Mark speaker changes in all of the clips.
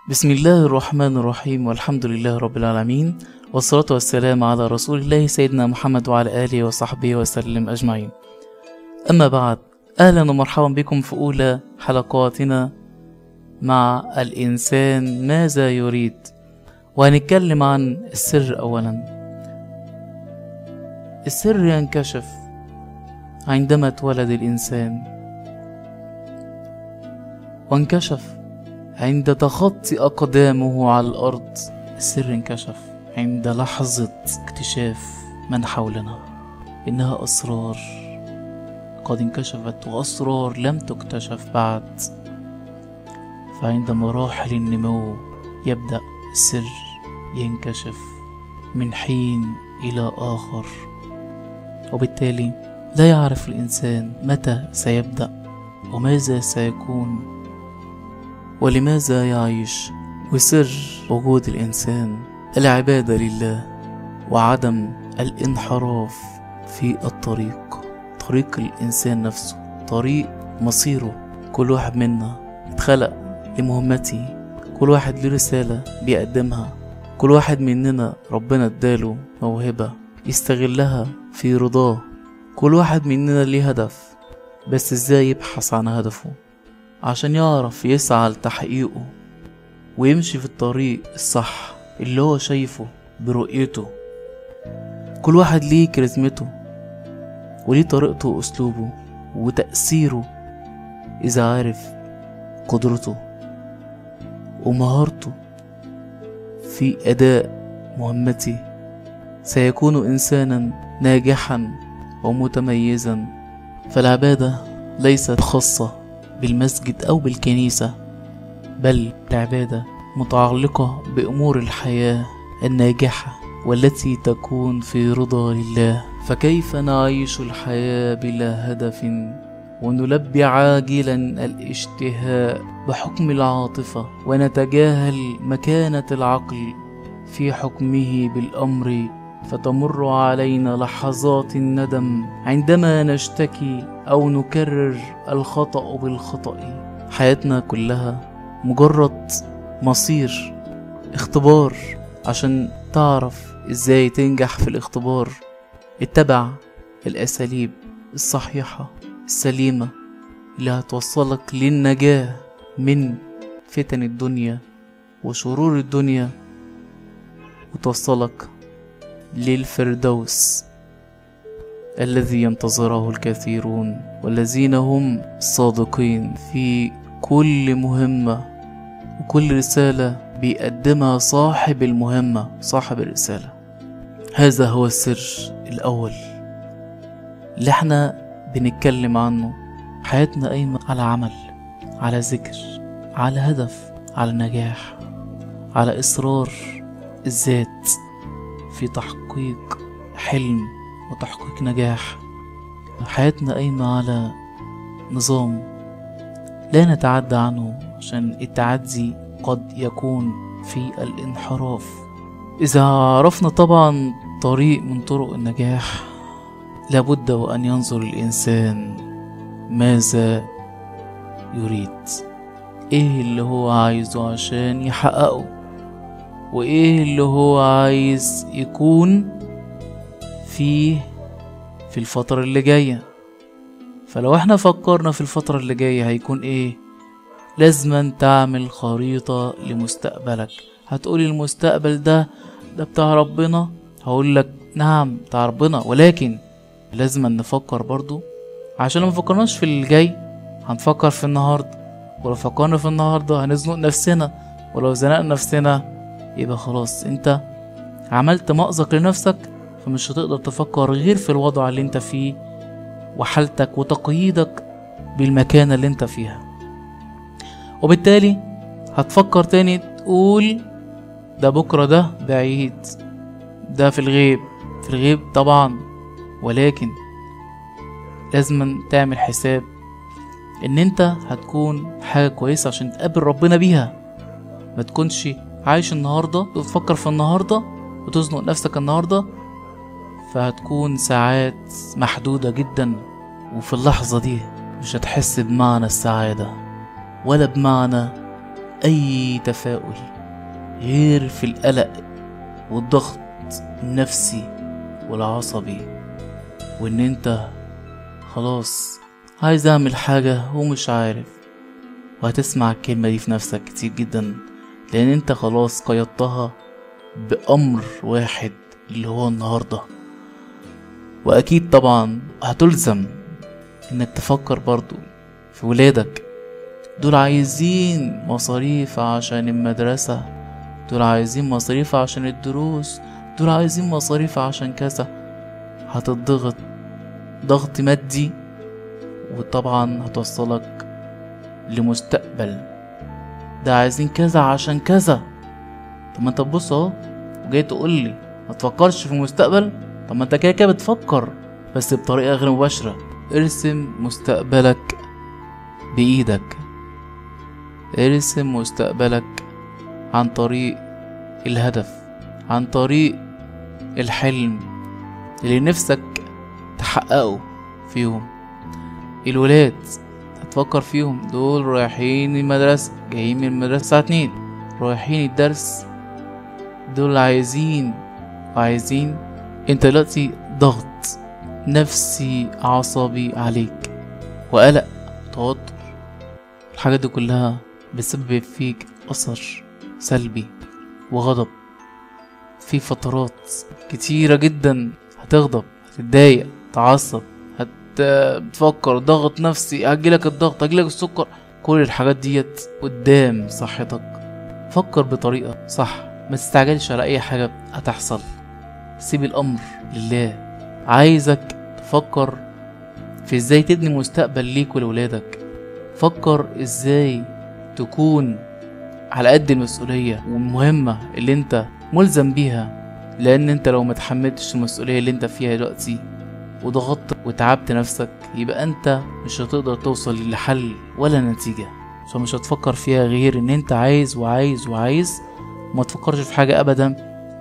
Speaker 1: بسم الله الرحمن الرحيم والحمد لله رب العالمين والصلاة والسلام على رسول الله سيدنا محمد وعلى آله وصحبه وسلم أجمعين أما بعد أهلا ومرحبا بكم في أولى حلقاتنا مع الإنسان ماذا يريد وهنتكلم عن السر أولا السر ينكشف عندما اتولد الإنسان وانكشف عند تخطي أقدامه على الأرض السر انكشف عند لحظة اكتشاف من حولنا إنها أسرار قد انكشفت وأسرار لم تكتشف بعد فعند مراحل النمو يبدأ السر ينكشف من حين إلى آخر وبالتالي لا يعرف الإنسان متى سيبدأ وماذا سيكون ولماذا يعيش وسر وجود الإنسان العبادة لله وعدم الانحراف في الطريق طريق الإنسان نفسه طريق مصيره كل واحد منا اتخلق لمهمته كل واحد له رسالة بيقدمها كل واحد مننا ربنا اداله موهبة يستغلها في رضاه كل واحد مننا ليه هدف بس ازاي يبحث عن هدفه عشان يعرف يسعى لتحقيقه ويمشي في الطريق الصح اللي هو شايفه برؤيته كل واحد ليه كاريزمته وليه طريقته وأسلوبه وتأثيره إذا عارف قدرته ومهارته في أداء مهمته سيكون إنسانا ناجحا ومتميزا فالعبادة ليست خاصة بالمسجد أو بالكنيسة بل العبادة متعلقة بأمور الحياة الناجحة والتي تكون في رضا لله فكيف نعيش الحياة بلا هدف ونلبي عاجلا الاشتهاء بحكم العاطفة ونتجاهل مكانة العقل في حكمه بالأمر فتمر علينا لحظات الندم عندما نشتكي أو نكرر الخطأ بالخطأ حياتنا كلها مجرد مصير اختبار عشان تعرف ازاي تنجح في الاختبار اتبع الأساليب الصحيحة السليمة اللي هتوصلك للنجاة من فتن الدنيا وشرور الدنيا وتوصلك للفردوس الذي ينتظره الكثيرون والذين هم صادقين في كل مهمة وكل رسالة بيقدمها صاحب المهمة صاحب الرسالة هذا هو السر الأول اللي احنا بنتكلم عنه حياتنا قايمة على عمل على ذكر على هدف على نجاح على إصرار الذات في تحقيق حلم وتحقيق نجاح حياتنا قايمة على نظام لا نتعدى عنه عشان التعدي قد يكون في الانحراف إذا عرفنا طبعا طريق من طرق النجاح لابد وأن ينظر الإنسان ماذا يريد إيه اللي هو عايزه عشان يحققه وإيه اللي هو عايز يكون فيه في الفترة اللي جاية فلو احنا فكرنا في الفترة اللي جاية هيكون ايه لازما تعمل خريطة لمستقبلك هتقولي المستقبل ده ده بتاع ربنا هقولك نعم بتاع ربنا ولكن لازم نفكر برضو عشان لو مفكرناش في الجاي هنفكر في النهاردة ولو فكرنا في النهاردة هنزنق نفسنا ولو زنقنا نفسنا يبقى خلاص انت عملت مأزق لنفسك فمش هتقدر تفكر غير في الوضع اللي انت فيه وحالتك وتقييدك بالمكانة اللي انت فيها وبالتالي هتفكر تاني تقول ده بكرة ده بعيد ده في الغيب في الغيب طبعا ولكن لازم تعمل حساب ان انت هتكون حاجة كويسة عشان تقابل ربنا بيها ما تكونش عايش النهاردة وتفكر في النهاردة وتزنق نفسك النهاردة فهتكون ساعات محدودة جدا وفي اللحظة دي مش هتحس بمعنى السعادة ولا بمعنى أي تفاؤل غير في القلق والضغط النفسي والعصبي وإن أنت خلاص عايز أعمل حاجة ومش عارف وهتسمع الكلمة دي في نفسك كتير جدا لأن أنت خلاص قيدتها بأمر واحد اللي هو النهاردة وأكيد طبعا هتلزم إنك تفكر برضو في ولادك دول عايزين مصاريف عشان المدرسة دول عايزين مصاريف عشان الدروس دول عايزين مصاريف عشان كذا هتضغط ضغط مادي وطبعا هتوصلك لمستقبل ده عايزين كذا عشان كذا طب ما انت تبص اهو وجاي تقول لي ما تفكرش في المستقبل طب ما انت كده كده بتفكر بس بطريقة غير مباشرة ارسم مستقبلك بإيدك ارسم مستقبلك عن طريق الهدف عن طريق الحلم اللي نفسك تحققه فيهم الولاد هتفكر فيهم دول رايحين المدرسة جايين من المدرسة الساعة اتنين رايحين الدرس دول عايزين عايزين انت دلوقتي ضغط نفسي عصبي عليك وقلق توتر الحاجات دي كلها بتسبب فيك أثر سلبي وغضب في فترات كتيرة جدا هتغضب هتتضايق تعصب هت بتفكر ضغط نفسي هجيلك الضغط هجيلك السكر كل الحاجات ديت قدام صحتك فكر بطريقة صح ما تستعجلش على أي حاجة هتحصل سيب الأمر لله عايزك تفكر في ازاي تبني مستقبل ليك ولولادك فكر ازاي تكون على قد المسؤولية والمهمة اللي انت ملزم بيها لان انت لو ما تحملتش المسؤولية اللي انت فيها دلوقتي وضغطت وتعبت نفسك يبقى انت مش هتقدر توصل لحل ولا نتيجة فمش هتفكر فيها غير ان انت عايز وعايز وعايز وما تفكرش في حاجة ابدا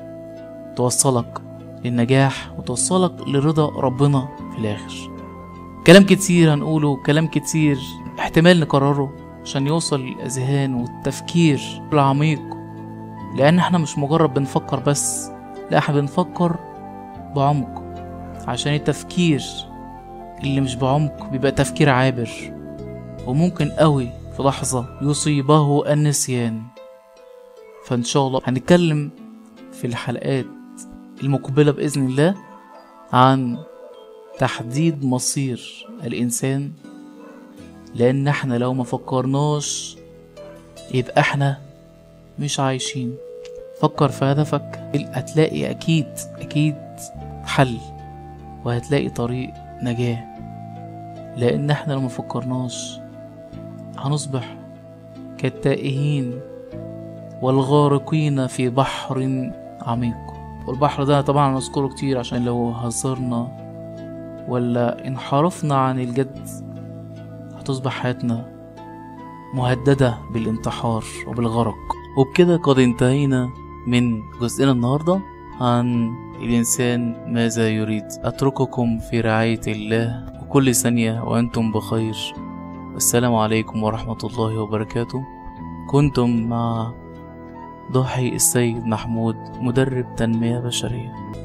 Speaker 1: توصلك للنجاح وتوصلك لرضا ربنا في الاخر كلام كتير هنقوله كلام كتير احتمال نكرره عشان يوصل للأذهان والتفكير العميق لأن احنا مش مجرد بنفكر بس لا احنا بنفكر بعمق عشان التفكير اللي مش بعمق بيبقى تفكير عابر وممكن قوي في لحظة يصيبه النسيان فإن شاء الله هنتكلم في الحلقات المقبلة بإذن الله عن تحديد مصير الإنسان لأن احنا لو ما فكرناش يبقى احنا مش عايشين فكر في هدفك هتلاقي أكيد أكيد حل وهتلاقي طريق نجاة لأن احنا لو ما فكرناش هنصبح كالتائهين والغارقين في بحر عميق والبحر ده طبعا نذكره كتير عشان لو هزرنا ولا انحرفنا عن الجد هتصبح حياتنا مهددة بالانتحار وبالغرق وبكده قد انتهينا من جزئنا النهاردة عن الإنسان ماذا يريد أترككم في رعاية الله وكل ثانية وأنتم بخير والسلام عليكم ورحمة الله وبركاته كنتم مع ضحي السيد محمود مدرب تنمية بشرية